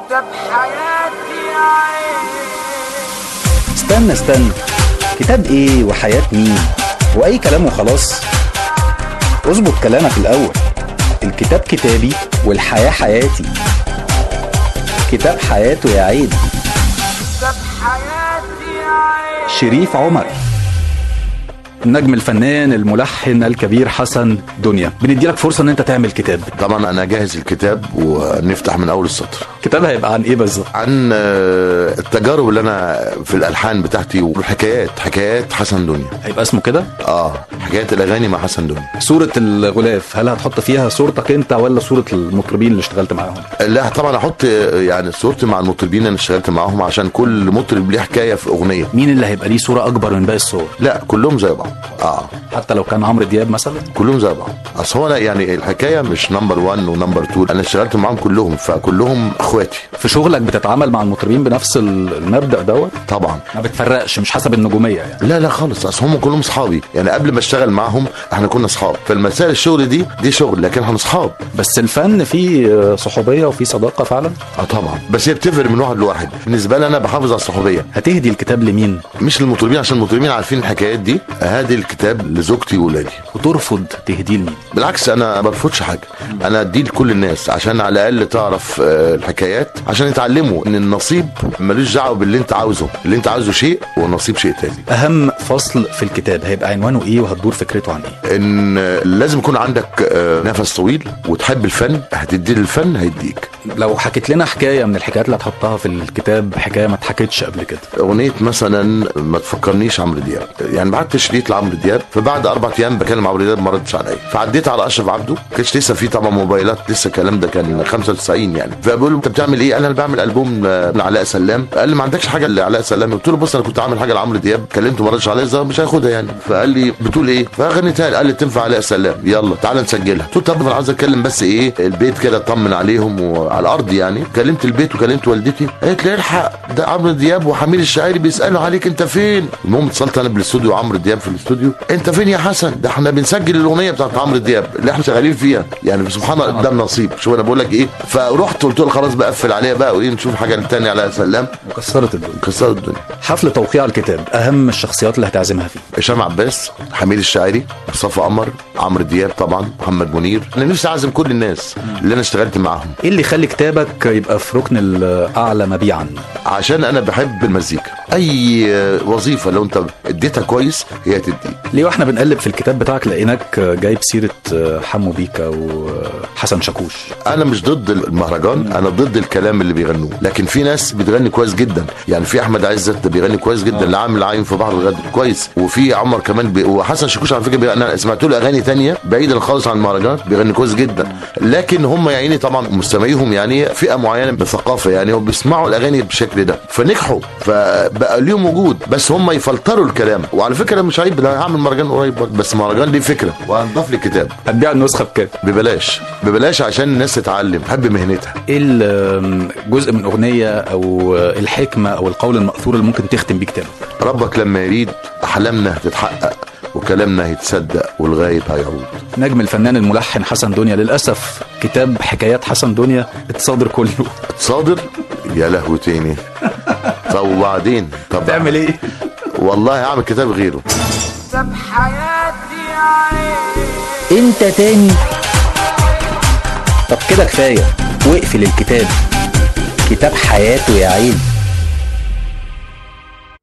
كتاب حياتي عين استنى استنى كتاب ايه وحياة مين واي كلام وخلاص اظبط كلامك الاول الكتاب كتابي والحياة حياتي كتاب حياته يا عيد كتاب حياتي عين شريف عمر النجم الفنان الملحن الكبير حسن دنيا بنديلك فرصة ان انت تعمل كتاب طبعا انا جاهز الكتاب ونفتح من اول السطر كتاب هيبقى عن ايه بالظبط عن آه، التجارب اللي انا في الالحان بتاعتي والحكايات حكايات حسن دنيا هيبقى اسمه كده اه حكايات الاغاني مع حسن دنيا صورة الغلاف هل هتحط فيها صورتك انت ولا صورة المطربين اللي اشتغلت معاهم لا طبعا احط آه، يعني صورتي مع المطربين اللي انا اشتغلت معاهم عشان كل مطرب ليه حكايه في اغنيه مين اللي هيبقى ليه صورة اكبر من باقي الصور لا كلهم زي بعض اه حتى لو كان عمرو دياب مثلا كلهم زي بعض اصل هو أنا يعني الحكايه مش نمبر 1 ونمبر 2 انا اشتغلت معاهم كلهم فكلهم اخواتي في شغلك بتتعامل مع المطربين بنفس المبدأ دوت طبعا ما بتفرقش مش حسب النجومية يعني لا لا خالص اصل هم كلهم اصحابي يعني قبل ما اشتغل معاهم احنا كنا اصحاب فالمسائل الشغل دي دي شغل لكن احنا اصحاب بس الفن فيه صحوبية وفيه صداقة فعلا اه طبعا بس هي بتفرق من واحد لواحد بالنسبه لي انا بحافظ على الصحوبيه هتهدي الكتاب لمين مش للمطربين عشان المطربين عارفين الحكايات دي هادي الكتاب لزوجتي وولادي وترفض تهديه لمين بالعكس انا ما برفضش حاجه انا اديه لكل الناس عشان على الاقل تعرف آه، الحكايات عشان يتعلموا ان النصيب ملوش دعوه باللي انت عاوزه اللي انت عاوزه شيء والنصيب شيء تاني اهم فصل في الكتاب هيبقى عنوانه ايه وهتدور فكرته عن ايه ان لازم يكون عندك آه، نفس طويل وتحب الفن هتدي للفن هيديك لو حكيت لنا حكاية من الحكايات اللي هتحطها في الكتاب حكاية ما اتحكتش قبل كده اغنيه مثلا ما تفكرنيش عمرو دياب يعني بعت شريط لعمرو دياب فبعد اربع ايام بكلم عمرو دياب ما ردش عليا فعديت على اشرف عبده كانش لسه في طبعا موبايلات لسه الكلام ده كان 95 يعني فبقول له انت بتعمل ايه؟ قال انا بعمل البوم آه، لعلاء سلام قال لي ما عندكش حاجه لعلاء سلام قلت له بص انا كنت عامل حاجه لعمرو دياب كلمته ما ردش عليا ازاي مش هياخدها يعني فقال لي بتقول ايه؟ فغنيتها قال لي تنفع علاء سلام يلا تعالى نسجلها قلت له طب انا عايز اتكلم بس ايه البيت كده اطمن عليهم وعلى الارض يعني كلمت البيت وكلمت والدتي قالت لي الحق ده عمرو دياب وحميد الشاعري بيسالوا عليك انت فين المهم اتصلت انا بالاستوديو عمرو دياب في الاستوديو انت فين يا حسن ده احنا بنسجل الاغنيه بتاعت عمرو دياب اللي احنا شغالين فيها يعني سبحان الله ده النصيب شوف انا بقول لك ايه فرحت قلت له خلاص بقى قفل عليها بقى وايه نشوف حاجه تانية على سلام وكسرت الدنيا كسرت الدنيا حفل توقيع الكتاب اهم الشخصيات اللي هتعزمها فيه هشام عباس حميد الشاعري مصطفى قمر عمرو دياب طبعا محمد منير انا نفسي اعزم كل الناس اللي انا اشتغلت معاهم ايه اللي يخلي كتابك يبقى في ركن الاعلى مبيعا عشان انا بحب المزيكا اي وظيفه لو انت اديتها كويس هي تديك ليه واحنا بنقلب في الكتاب بتاعك لقيناك جايب سيره حمو بيكا وحسن شاكوش انا مش ضد المهرجان انا ضد الكلام اللي بيغنوه لكن في ناس بتغني كويس جدا يعني في احمد عزت ده بيغني كويس جدا اللي عامل عايم في بحر الغد كويس وفي عمر كمان بي... وحسن شاكوش على فكره بي... انا سمعت له اغاني تانية بعيدا خالص عن المهرجانات بيغني كويس جدا لكن هم يا عيني طبعا مستمعيهم يعني فئه معينه بالثقافه يعني وبيسمعوا الاغاني بالشكل ده فنجحوا فبقى ليهم وجود بس هم يفلتروا الكلام وعلى فكره مش عيب ده هعمل مهرجان قريب برضه بس مهرجان ليه فكره وهنضاف لي كتاب هتبيع النسخه بكام ببلاش ببلاش عشان الناس تتعلم تحب مهنتها ايه جزء من اغنيه او الحكمه او القول الماثور اللي ممكن تختم بيه كتابك ربك لما يريد احلامنا تتحقق وكلامنا هيتصدق والغايب هيعود نجم الفنان الملحن حسن دنيا للاسف كتاب حكايات حسن دنيا اتصادر كله تصادر يا لهوي تاني طب وبعدين طب تعمل ايه والله هعمل كتاب غيره كتاب حياتي عين انت تاني طب كده كفايه واقفل الكتاب كتاب حياته يا عيد